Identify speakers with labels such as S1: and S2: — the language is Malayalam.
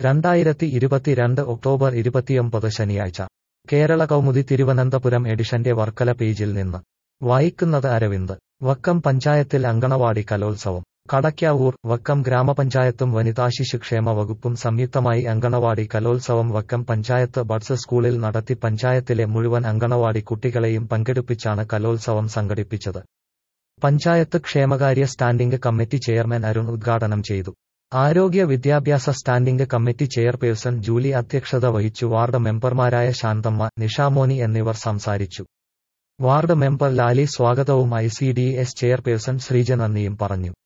S1: രണ്ടായിരത്തി ഇരുപത്തിരണ്ട് ഒക്ടോബർ ഇരുപത്തിയൊമ്പത് ശനിയാഴ്ച കേരള കൗമുദി തിരുവനന്തപുരം എഡിഷന്റെ വർക്കല പേജിൽ നിന്ന് വായിക്കുന്നത് അരവിന്ദ് വക്കം പഞ്ചായത്തിൽ അങ്കണവാടി കലോത്സവം കടയ്ക്കാവൂർ വക്കം ഗ്രാമപഞ്ചായത്തും വനിതാ ശിശുക്ഷേമ വകുപ്പും സംയുക്തമായി അങ്കണവാടി കലോത്സവം വക്കം പഞ്ചായത്ത് ബഡ്സ് സ്കൂളിൽ നടത്തി പഞ്ചായത്തിലെ മുഴുവൻ അങ്കണവാടി കുട്ടികളെയും പങ്കെടുപ്പിച്ചാണ് കലോത്സവം സംഘടിപ്പിച്ചത് പഞ്ചായത്ത് ക്ഷേമകാര്യ സ്റ്റാൻഡിംഗ് കമ്മിറ്റി ചെയർമാൻ അരുൺ ഉദ്ഘാടനം ചെയ്തു ആരോഗ്യ വിദ്യാഭ്യാസ സ്റ്റാൻഡിംഗ് കമ്മിറ്റി ചെയർപേഴ്സൺ ജൂലി അധ്യക്ഷത വഹിച്ചു വാർഡ് മെമ്പർമാരായ ശാന്തമ്മ നിഷാമോനി എന്നിവർ സംസാരിച്ചു വാർഡ് മെമ്പർ ലാലി സ്വാഗതവും I C D S chairperson Sreeja നന്ദിയും പറഞ്ഞു